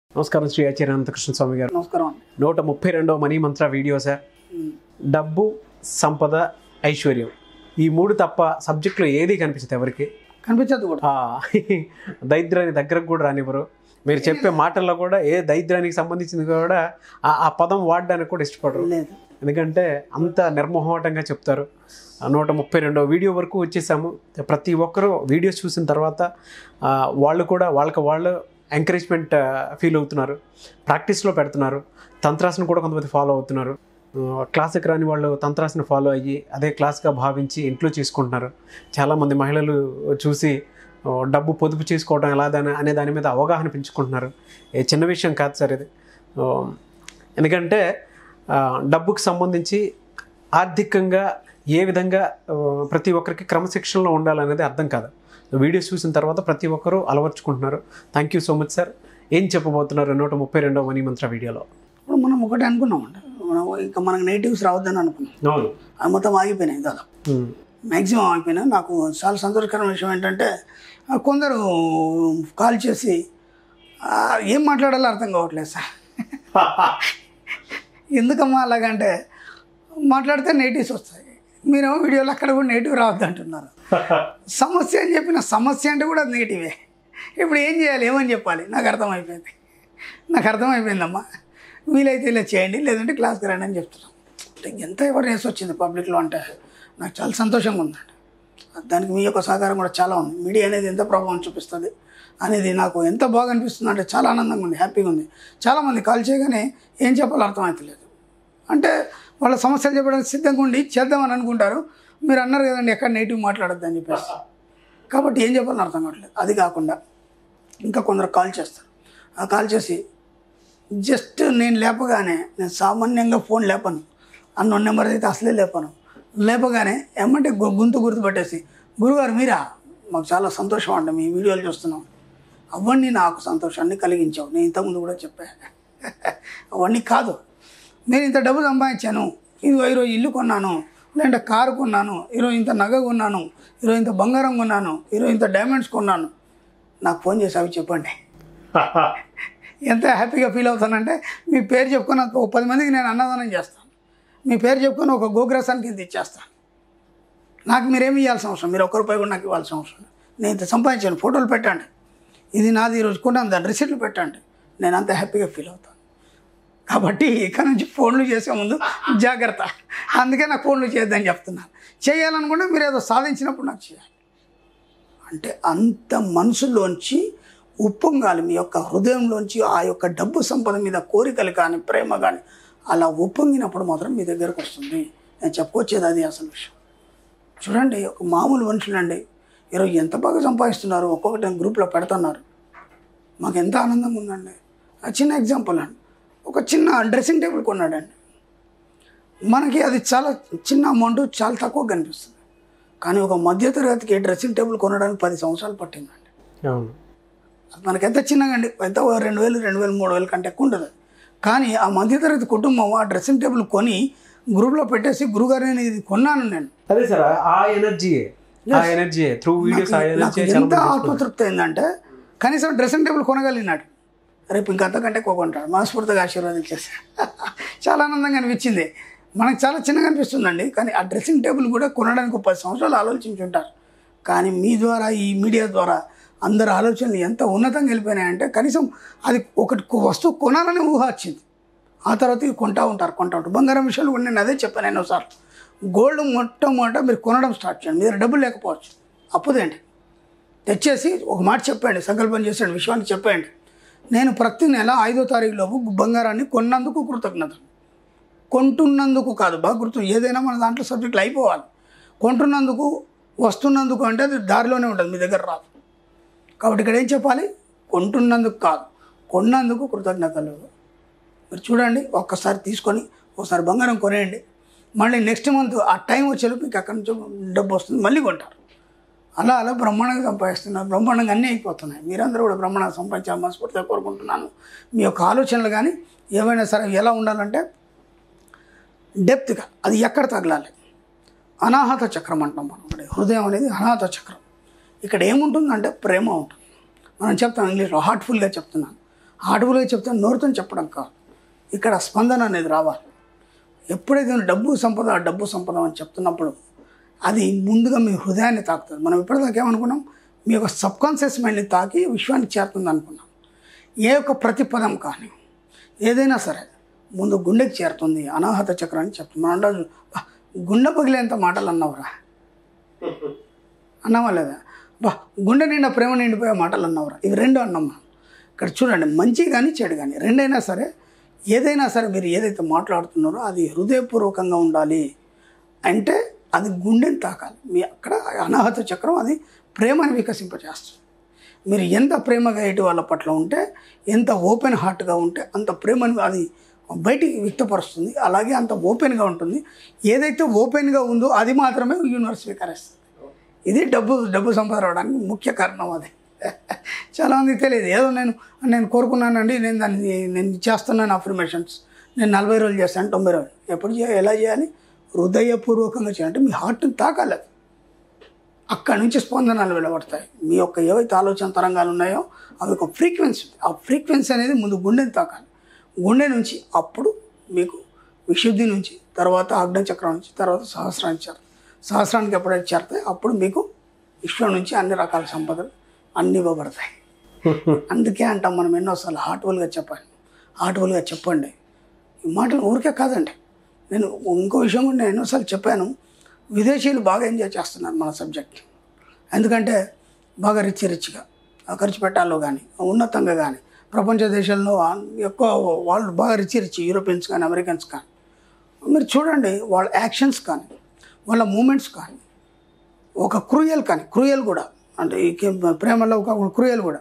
నమస్కారం శ్రీ ఆచార్య అనంతకృష్ణ స్వామి గారు నమస్కారం అండి నూట ముప్పై రెండవ మనీ మంత్ర వీడియో సార్ ఉమ్. డబ్బు సంపద ఐశ్వర్యం ఈ మూడు తప్ప సబ్జెక్టులో ఏది కనిపించదు ఎవరికి కనిపించదు కూడా ఆ, దరిద్రాన్ని దగ్గరకు కూడా రానివ్వరు మీరు చెప్పే మాటల్లో కూడా ఏ దరిద్రానికి సంబంధించింది కూడా ఆ ఆ పదం వాడడానికి కూడా ఇష్టపడరు లేదు ఎందుకంటే అంత నిర్మోహమాటంగా చెప్తారు ఆ నూట ముప్పై రెండో వీడియో వరకు వచ్చేసాము ప్రతి ఒక్కరూ వీడియోస్ చూసిన తర్వాత ఆ, వాళ్ళు కూడా వాళ్ళకి వాళ్ళు ఎంకరేజ్మెంట్ ఫీల్ అవుతున్నారు ప్రాక్టీస్లో పెడుతున్నారు తంత్రాసను కూడా కొంతమంది ఫాలో అవుతున్నారు ఆ, క్లాస్కి రాని వాళ్ళు తంత్రాసను ఫాలో అయ్యి అదే క్లాస్గా భావించి ఇంట్లో చేసుకుంటున్నారు చాలామంది మహిళలు చూసి ఆ, డబ్బు పొదుపు చేసుకోవడం ఎలా దాని అనే దాని మీద అవగాహన పెంచుకుంటున్నారు ఏ చిన్న విషయం కాదు సార్ ఇది ఆ, ఎందుకంటే ఆ, డబ్బుకు సంబంధించి ఆర్థికంగా ఏ విధంగా ఆ, ప్రతి ఒక్కరికి క్రమశిక్షణలో ఉండాలనేది అర్థం కాదు వీడియోస్ చూసిన తర్వాత ప్రతి ఒక్కరూ అలవర్చుకుంటున్నారు thank you so much sir ఏం చెప్పబోతున్నారు నూట ముప్పై రెండవ మనీ మంత్ర వీడియోలో ఇప్పుడు మనం ఒకటి అనుకున్నామండి మనం ఇంకా మనకు నెగిటివ్స్ రావద్దని అనుకున్నాం అవును అవి మొత్తం ఆగిపోయినాయి దాదాపు ఉమ్. మ్యాక్సిమం ఆగిపోయినాయి నాకు చాలా సంతోషకరమైన విషయం ఏంటంటే ఆ, కొందరు కాల్ చేసి ఆ, ఏం మాట్లాడాలో అర్థం కావట్లేదు సార్ ఎందుకమ్మా అలాగంటే మాట్లాడితే నెగిటివ్స్ వస్తాయి మీరేమో వీడియోలో అక్కడ కూడా నెగిటివ్ రావద్దు అంటున్నారు సమస్య అని చెప్పిన సమస్య అంటే కూడా నెగిటివే ఇప్పుడు ఏం చేయాలి ఏమని చెప్పాలి నాకు అర్థమైపోయింది నాకు అర్థమైపోయిందమ్మా వీలైతే ఇలా చేయండి లేదంటే క్లాస్కి రండి అని చెప్తున్నాం అంటే ఎంత అవేర్నెస్ వచ్చింది పబ్లిక్లో అంటే నాకు చాలా సంతోషంగా ఉందండి దానికి మీ యొక్క సహకారం కూడా చాలా ఉంది మీడియా అనేది ఎంత ప్రభావం చూపిస్తుంది అనేది నాకు ఎంత బాగా అనిపిస్తుంది అంటే చాలా ఆనందంగా ఉంది హ్యాపీగా ఉంది చాలామంది కాల్ చేయగానే ఏం చెప్పాలో అర్థమవుతలేదు అంటే వాళ్ళ సమస్యలు చెప్పడానికి సిద్ధంగా ఉండి చేద్దామని అనుకుంటారు మీరు అన్నారు కదండి ఎక్కడ నెగిటివ్ మాట్లాడద్దు అని చెప్పేసి కాబట్టి ఏం చెప్పాలని అర్థం కావట్లేదు అది కాకుండా ఇంకా కొందరు కాల్ చేస్తారు ఆ కాల్ చేసి జస్ట్ నేను లేపగానే నేను సామాన్యంగా ఫోన్ లేపను అన్న నెంబర్ అయితే అసలే లేపను లేపగానే ఏమంటే గు- గొంతు గుర్తుపట్టేసి గురుగారు మీరా మాకు చాలా సంతోషం అండి మీ వీడియోలు చూస్తున్నాం అవన్నీ నాకు సంతోషాన్ని కలిగించావు నేను ఇంతకుముందు కూడా చెప్పా అవన్నీ కాదు నేను ఇంత డబ్బు సంపాదించాను ఇదిగో ఈరోజు ఇల్లు కొన్నాను లేదంటే కారు కొన్నాను ఈరోజు ఇంత నగ కొన్నాను ఈరోజు ఇంత బంగారం కొన్నాను ఈరోజు ఇంత డైమండ్స్ కొన్నాను నాకు ఫోన్ చేసి అవి చెప్పండి ఎంత హ్యాపీగా ఫీల్ అవుతానంటే మీ పేరు చెప్పుకొని ఒక పది మందికి నేను అన్నదానం చేస్తాను మీ పేరు చెప్పుకొని ఒక గోగ్రసానికి ఇంత ఇచ్చేస్తాను నాకు మీరేమి ఇవ్వాల్సిన అవసరం మీరు ఒక్క రూపాయి కూడా నాకు ఇవ్వాల్సిన అవసరం లేదు. నేను ఇంత సంపాదించాను ఫోటోలు పెట్టండి ఇది నాది ఈరోజు కొన్నాను దాని రిసీట్లు పెట్టండి నేను అంత హ్యాపీగా ఫీల్ అవుతాను కాబట్టి ఇక నుంచి ఫోన్లు చేసే ముందు జాగ్రత్త అందుకే నాకు ఫోన్లు చేయొద్దని చెప్తున్నాను చేయాలనుకుంటే మీరు ఏదో సాధించినప్పుడు నాకు చేయాలి అంటే అంత మనసులోంచి ఉప్పొంగాలి మీ యొక్క హృదయంలోంచి ఆ యొక్క డబ్బు సంపద మీద కోరికలు కానీ ప్రేమ కానీ అలా ఉప్పొంగినప్పుడు మాత్రం మీ దగ్గరకు వస్తుంది నేను చెప్పుకొచ్చేది అది అసలు విషయం చూడండి ఒక మామూలు మనుషులండి ఈరోజు ఎంత బాగా సంపాదిస్తున్నారు ఒక్కొక్కటి నేను గ్రూప్లో పెడుతున్నారు మాకు ఎంత ఆనందంగా ఉందండి ఆ చిన్న ఎగ్జాంపుల్ అండి ఒక చిన్న డ్రెస్సింగ్ టేబుల్ కొన్నాడండి మనకి అది చాలా చిన్న అమౌంట్ చాలా తక్కువ కనిపిస్తుంది కానీ ఒక మధ్యతరగతికి డ్రెస్సింగ్ టేబుల్ కొనడానికి పది సంవత్సరాలు పట్టిందండి అవును అది మనకి ఎంత చిన్నగా అండి ఎంత ఓ రెండు వేలు రెండు వేలు మూడు వేలు కంటే ఎక్కువ ఉంటుంది అది. కానీ ఆ మధ్యతరగతి కుటుంబం ఆ డ్రెస్సింగ్ టేబుల్ కొని గ్రూప్లో పెట్టేసి గురుగారు నేను ఇది కొన్నాను నేను అదే సార్ ఆ ఎనర్జీయే ఆ ఎనర్జీయే త్రూ వీడియోస్ ఆ నాకు ఎనర్జీ ఎంత ఆత్మతృప్తి అయిందంటే కనీసం డ్రెస్సింగ్ టేబుల్ కొనగలిగినాడు రేపు ఇంకా అంతకంటే ఎక్కువ కొంటాడు మనస్ఫూర్తిగా ఆశీర్వదించేసి చాలా ఆనందంగా అనిపించింది మనకు చాలా చిన్నగా అనిపిస్తుందండి కానీ ఆ డ్రెస్సింగ్ టేబుల్ కూడా కొనడానికి ఒక పది సంవత్సరాలు ఆలోచించి ఉంటారు కానీ మీ ద్వారా ఈ మీడియా ద్వారా అందరి ఆలోచనలు ఎంత ఉన్నతంగా వెళ్ళిపోయినాయంటే కనీసం అది ఒకటి కొ- వస్తువు కొనాలని ఊహ వచ్చింది ఆ తర్వాత ఇవి కొంటా ఉంటారు కొంటా ఉంటారు బంగారం విషయంలో కూడా నేను అదే చెప్పాను ఎన్నోసార్లు గోల్డ్ మొట్టమొదట మీరు కొనడం స్టార్ట్ చేయండి మీ దగ్గర డబ్బులు లేకపోవచ్చు అప్పుదేంటి తెచ్చేసి ఒక మాట చెప్పండి సంకల్పం చేసాడు విశ్వానికి చెప్పండి నేను ప్రతి నెల ఐదో తారీఖు లోపు బంగారాన్ని కొన్నందుకు కృతజ్ఞత కొంటున్నందుకు కాదు బాగా గుర్తు ఏదైనా మన దాంట్లో సబ్జెక్టులు అయిపోవాలి కొంటున్నందుకు వస్తున్నందుకు అంటే అది దారిలోనే ఉంటుంది మీ దగ్గర రాదు కాబట్టి ఇక్కడ ఏం చెప్పాలి కొంటున్నందుకు కాదు కొన్నందుకు కృతజ్ఞతలు మీరు చూడండి ఒక్కసారి తీసుకొని ఒకసారి బంగారం కొనేయండి మళ్ళీ నెక్స్ట్ మంత్ ఆ టైం వచ్చేలోపు మీకు అక్కడి నుంచి డబ్బు వస్తుంది మళ్ళీ కొంటారు అలా అలా బ్రహ్మాండంగా సంపాదిస్తున్నారు బ్రహ్మాండంగా అన్నీ అయిపోతున్నాయి మీరందరూ కూడా బ్రహ్మాండంగా సంపాదించాలని మనస్ఫూర్తిగా కోరుకుంటున్నాను మీ యొక్క ఆలోచనలు కానీ ఏమైనా సరే ఎలా ఉండాలంటే డెప్త్గా అది ఎక్కడ తగలాలి అనాహత చక్రం అంటాం మనం ఇక్కడ హృదయం అనేది అనాహత చక్రం ఇక్కడ ఏముంటుందంటే ప్రేమ ఉంటుంది మనం చెప్తాం ఇంగ్లీష్లో హార్ట్ఫుల్గా చెప్తున్నాను ఆటవులుగా చెప్తాను నోరుతో చెప్పడం కాదు ఇక్కడ స్పందన అనేది రావాలి ఎప్పుడైతే నువ్వు డబ్బు సంపద డబ్బు సంపద అని చెప్తున్నప్పుడు అది ముందుగా మీ హృదయాన్ని తాకుతుంది మనం ఇప్పటిదాకా ఏమనుకున్నాం మీ యొక్క సబ్కాన్షియస్ మైండ్ని తాకి విశ్వానికి చేరుతుంది అనుకున్నాం ఏ యొక్క ప్రతిపదం కానీ ఏదైనా సరే ముందు గుండెకి చేరుతుంది అనాహత చక్రం అని చెప్తుంది మనం అంటాం, "బా, గుండె పగిలేంత మాటలు అన్నవరా అన్నావా లేదా బా గుండె నిండా ప్రేమ నిండిపోయే మాటలు అన్నవరా ఇవి రెండు అన్నాం మనం ఇక్కడ చూడండి మంచి కానీ చెడు కానీ రెండైనా సరే ఏదైనా సరే మీరు ఏదైతే మాట్లాడుతున్నారో అది హృదయపూర్వకంగా ఉండాలి అంటే అది గుండెని తాకాలి మీ అక్కడ అనాహత చక్రం అది ప్రేమని వికసింపజేస్తుంది మీరు ఎంత ప్రేమగా ఎటు వాళ్ళ పట్ల ఉంటే ఎంత ఓపెన్ హార్ట్గా ఉంటే అంత ప్రేమను అది బయటికి వ్యక్తపరుస్తుంది అలాగే అంత ఓపెన్గా ఉంటుంది ఏదైతే ఓపెన్గా ఉందో అది మాత్రమే యూనివర్స్ స్వీకరిస్తుంది ఇది డబ్బు డబ్బు సంపద రావడానికి ముఖ్య కారణం అది చాలామందికి తెలియదు ఏదో నేను నేను కోరుకున్నానండి నేను దాన్ని నేను చేస్తున్నాను అఫర్మేషన్స్ నేను నలభై రోజులు చేస్తాను తొంభై రోజులు ఎప్పుడు చేయాలి ఎలా చేయాలి హృదయపూర్వకంగా చేయాలంటే మీ హార్ట్ని తాకాలి అది అక్కడి నుంచి స్పందనలు వెలువడతాయి మీ యొక్క ఏవైతే ఆలోచన తరంగాలు ఉన్నాయో అవి ఒక ఫ్రీక్వెన్సీ ఆ ఫ్రీక్వెన్సీ అనేది ముందు గుండెని తాకాలి గుండె నుంచి అప్పుడు మీకు విశుద్ధి నుంచి తర్వాత ఆగ్నేయచక్రం నుంచి తర్వాత సహస్రానికి చేరుతాయి సహస్రానికి ఎప్పుడైతే చేరుతాయి అప్పుడు మీకు విశ్వం నుంచి అన్ని రకాల సంపదలు అన్ని ఇవ్వబడతాయి అందుకే అంటాం మనం ఎన్నోసార్లు హార్ట్ఫుల్గా చెప్పాలి హార్ట్ఫుల్గా చెప్పండి ఈ మాటలు ఊరికే కాదండి నేను ఇంకో విషయం కూడా నేను ఎన్నోసార్లు చెప్పాను విదేశీయులు బాగా ఎంజాయ్ చేస్తున్నారు మన సబ్జెక్ట్ ఎందుకంటే బాగా రిచ్ రిచ్గా ఖర్చు పెట్టాలో కానీ ఉన్నతంగా కానీ ప్రపంచ దేశాల్లో ఎక్కువ వాళ్ళు బాగా రిచ్ రిచ్ యూరోపియన్స్ కానీ అమెరికన్స్ కానీ మీరు చూడండి వాళ్ళ యాక్షన్స్ కానీ వాళ్ళ మూమెంట్స్ కానీ ఒక క్రూయల్ కానీ క్రూయల్ కూడా అంటే ఈ కే- ప్రేమలో ఒక క్రూయల్ కూడా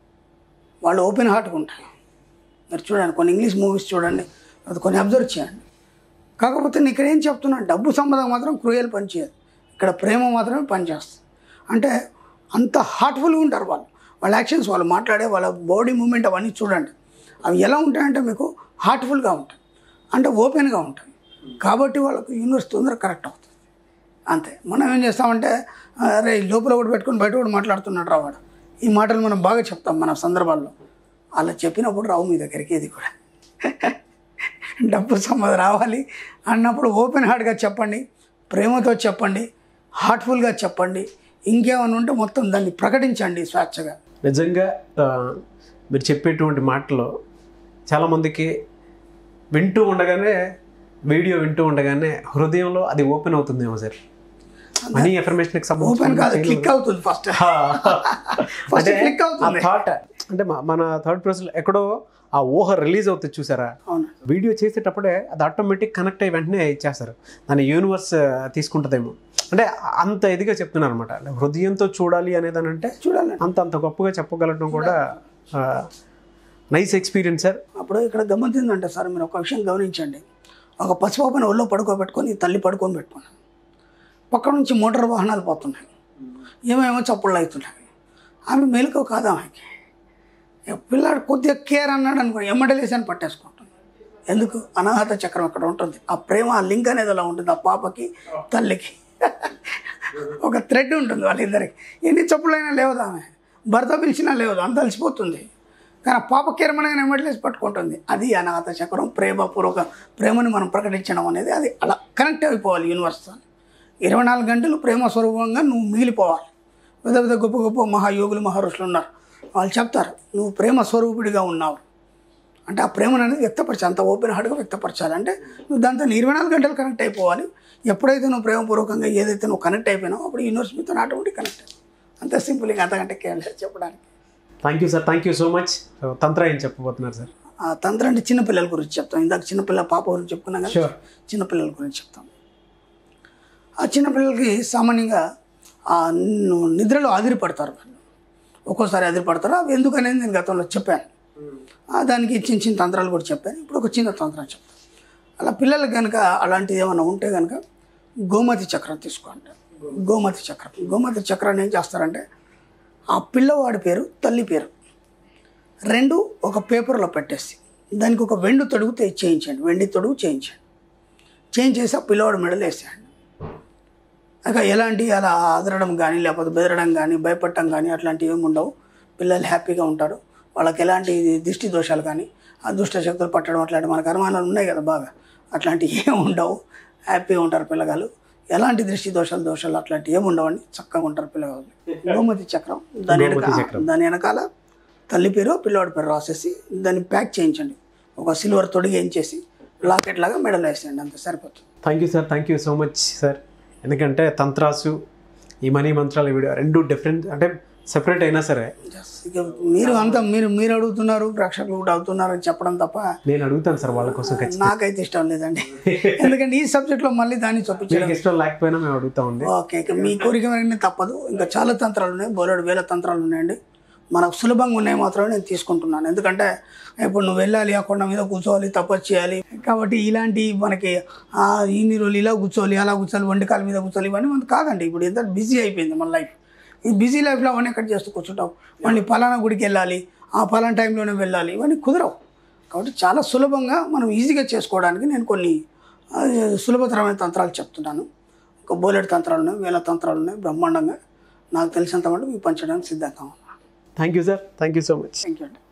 వాళ్ళు ఓపెన్ హార్ట్గా ఉంటాయి మీరు చూడండి కొన్ని ఇంగ్లీష్ మూవీస్ చూడండి అది కొన్ని అబ్జర్వ్ చేయండి కాకపోతే నేను ఇక్కడ ఏం చెప్తున్నా డబ్బు సంబంధం మాత్రం క్రూయల్ పనిచేయదు ఇక్కడ ప్రేమ మాత్రమే పనిచేస్తుంది అంటే అంత హార్ట్ఫుల్గా ఉంటారు వాళ్ళు వాళ్ళ యాక్షన్స్ వాళ్ళు మాట్లాడే వాళ్ళ బాడీ మూమెంట్ అవన్నీ చూడండి అవి ఎలా ఉంటాయంటే మీకు హార్ట్ఫుల్గా ఉంటాయి అంటే ఓపెన్గా ఉంటాయి కాబట్టి వాళ్ళకు యూనివర్స్ తొందరగా కరెక్ట్ అవుతుంది అంతే మనం ఏం చేస్తామంటే అరే ఈ లోపల ఒకటి పెట్టుకొని బయట కూడా మాట్లాడుతున్నాడు రావాడు ఈ మాటలు మనం బాగా చెప్తాం మన సందర్భాల్లో అలా చెప్పినప్పుడు రావు మీ దగ్గరికి ఇది కూడా డబ్బు సంపద రావాలి అన్నప్పుడు ఓపెన్ హార్ట్గా చెప్పండి ప్రేమతో చెప్పండి హార్ట్ఫుల్గా చెప్పండి ఇంకేమైనా ఉంటే మొత్తం దాన్ని ప్రకటించండి స్వేచ్ఛగా నిజంగా ఆ, మీరు చెప్పేటువంటి మాటలు చాలామందికి వింటూ ఉండగానే వీడియో వింటూ ఉండగానే హృదయంలో అది ఓపెన్ అవుతుందేమో సార్ మనీ ఎఫర్మేషన్కి ఓపెన్ కాదు సంబంధించి క్లిక్ అవుతుంది ఫస్ట్ ఫస్ట్ క్లిక్ అవుతుంది థాట్ అంటే మ- మన థర్డ్ పర్సన్ ఎక్కడో ఆ ఊహ రిలీజ్ అవుతుంది చూసారా అవును వీడియో చేసేటప్పుడే అది ఆటోమేటిక్ కనెక్ట్ అయ్యి వెంటనే ఇచ్చేస్తారు దాని యూనివర్స్ తీసుకుంటుందేమో అంటే అంత ఇదిగా చెప్తున్నారు అనమాట హృదయంతో చూడాలి అనేది అని అంటే చూడాలండి అంత అంత గొప్పగా చెప్పగలగడం కూడా నైస్ ఎక్స్పీరియన్స్ సార్ అప్పుడు ఇక్కడ గమ్మతిందంటే సార్ మీరు ఒక విషయం గమనించండి ఒక పసిపాపని ఒళ్ళో పడుకోబెట్టుకొని తల్లి పడుకొని పెట్టుకున్నాను పక్క నుంచి మోటార్ వాహనాలు పోతున్నాయి ఏమేమో చప్పుళ్ళు అవుతున్నాయి ఆమె మెలకు కాదు ఆమెకి ఇక పిల్లాడు కొద్దిగా కేర్ అన్నాడు అనుకో ఎమ్మడలేసి పట్టేసుకుంటుంది ఎందుకు అనాహత చక్రం అక్కడ ఉంటుంది ఆ ప్రేమ ఆ లింక్ అనేది అలా ఉంటుంది ఆ పాపకి తల్లికి ఒక థ్రెడ్ ఉంటుంది వాళ్ళిద్దరికి ఎన్ని చెప్పులైనా లేవదు ఆమె భర్త పిలిచినా లేవదు అంత అలసిపోతుంది కానీ ఆ పాప కిరమణగా ఎమ్మట్లేసి పట్టుకుంటుంది అది అనాథ చక్రం ప్రేమపూర్వక ప్రేమని మనం ప్రకటించడం అనేది అది అలా కనెక్ట్ అయిపోవాలి యూనివర్స్తో ఇరవై నాలుగు గంటలు ప్రేమ స్వరూపంగా నువ్వు మిగిలిపోవాలి పెద్ద పెద్ద గొప్ప గొప్ప మహాయోగులు మహర్షులు ఉన్నారు వాళ్ళు చెప్తారు నువ్వు ప్రేమ స్వరూపుడిగా ఉన్నావు అంటే ఆ ప్రేమను అనేది వ్యక్తపరచాలి అంత ఓపెన్ హార్ట్గా వ్యక్తపరచాలి అంటే నువ్వు దాంతో ఇరవై నాలుగు గంటలు కనెక్ట్ అయిపోవాలి ఎప్పుడైతే నువ్వు ప్రేమపూర్వకంగా ఏదైతే నువ్వు కనెక్ట్ అయిపోయినావు అప్పుడు యూనివర్స్ మీతో ఆటోమేటిక్ కనెక్ట్ అవుతుంది అంతే సింపుల్ ఇంకా అంతకంటే కేవలం లేదు చెప్పడానికి thank you sir thank you so much తంత్ర ఏం చెప్పబోతున్నారు సార్ ఆ తంత్ర అంటే చిన్నపిల్లల గురించి చెప్తాం ఇందాక చిన్నపిల్ల పాప గురించి చెప్పుకున్నాం కదా Sure. చిన్నపిల్లల గురించి చెప్తాం ఆ చిన్నపిల్లలకి సామాన్యంగా ఆ ను- నిద్రలో ఆదిరిపడతారు వాళ్ళు ఒక్కోసారి ఆదిరిపడతారు అవి ఎందుకనేది నేను గతంలో చెప్పాను ఆ దానికి చిన్న చిన్న తంత్రాలు కూడా చెప్పాను ఇప్పుడు ఒక చిన్న తంత్రం చెప్తాను అలా పిల్లలకు కనుక అలాంటిది ఏమైనా ఉంటే కనుక గోమతి చక్రం తీసుకోండి గోమతి చక్రం గోమతి చక్రాన్ని ఏం చేస్తారంటే ఆ పిల్లవాడి పేరు తల్లి పేరు రెండు ఒక పేపర్లో పెట్టేసి దానికి ఒక వెండి తొడుగు తే- చేయించండి వెండి తొడుగు చేయించండి చేయించేసి ఆ పిల్లవాడి మెడలు వేసేయండి ఇక ఎలాంటి అలా అదరడం కానీ లేకపోతే బెదరడం కానీ భయపడటం కానీ అట్లాంటివి ఏమి ఉండవు పిల్లలు హ్యాపీగా ఉంటారు వాళ్ళకి ఎలాంటి దిష్టి దోషాలు కానీ అదృష్ట శక్తులు పట్టడం అట్లాంటి మనకు అనుమానాలు ఉన్నాయి కదా బాగా అట్లాంటివి ఏమి ఉండవు హ్యాపీగా ఉంటారు పిల్లగాలు ఎలాంటి దృష్టి దోషాలు దోషాలు అట్లాంటివి ఏమి ఉండవని చక్కగా ఉంటారు పిల్లగాలు గోమతి చక్రం దాని గోమతి వెనక చక్రం. దాని వెనకాల తల్లి పేరు పిల్లవాడి పేరు రాసేసి దాన్ని ప్యాక్ చేయించండి ఒక సిల్వర్ తొడిగి వేయించేసి లాకెట్ లాగా మెడలో వేసేయండి అంతే సరిపోతుంది thank you sir thank you so much sir ఎందుకంటే తంత్రాసు ఈ మనీ మంత్రాల వీడియో రెండు డిఫరెంట్ అంటే సెపరేట్ అయినా సరే Yes. ఇక మీరు అంతా మీరు మీరు అడుగుతున్నారు ప్రేక్షకులు కూడా అడుగుతున్నారు అని చెప్పడం తప్ప నేను అడుగుతాను సార్ వాళ్ళ కోసం ఖచ్చితంగా నాకైతే ఇష్టం లేదండి ఎందుకంటే ఈ సబ్జెక్ట్లో మళ్ళీ దాన్ని చూపించడం మీకు ఇష్టం లేకపోయినా మేము అడుగుతా ఉంది ఓకే ఇక మీ కోరిక మేరనే తప్పదు ఇంకా చాలా తంత్రాలు ఉన్నాయి బోలెడు వేల తంత్రాలు ఉన్నాయండి మనకు సులభంగా ఉన్నాయి మాత్రమే నేను తీసుకుంటున్నాను ఎందుకంటే ఇప్పుడు నువ్వు వెళ్ళాలి ఆ కొండ మీద కూర్చోవాలి తపస్సు చేయాలి కాబట్టి ఇలాంటి మనకి ఆ, ఇన్ని రోజులు ఇలా కూర్చోవాలి అలా కూర్చోవాలి వండికాల మీద కూర్చోవాలి ఇవన్నీ మనకు కాదండి ఇప్పుడు ఎంత బిజీ అయిపోయింది మన లైఫ్ ఈ బిజీ లైఫ్లో అవన్నీ ఎక్కడ చేస్తూ కూర్చుంటాం మళ్ళీ పలానా గుడికి వెళ్ళాలి ఆ పలానా టైంలోనే వెళ్ళాలి ఇవన్నీ కుదరవు కాబట్టి చాలా సులభంగా మనం ఈజీగా చేసుకోవడానికి నేను కొన్ని ఆ, సులభతరమైన తంత్రాలు చెప్తున్నాను ఒక బోలెడు తంత్రాలు ఉన్నాయి వేల తంత్రాలు ఉన్నాయి బ్రహ్మాండంగా నాకు తెలిసినంత మటు మీకు పంచడానికి సిద్ధంగా ఉన్నాను thank you sir thank you so much thank you అండి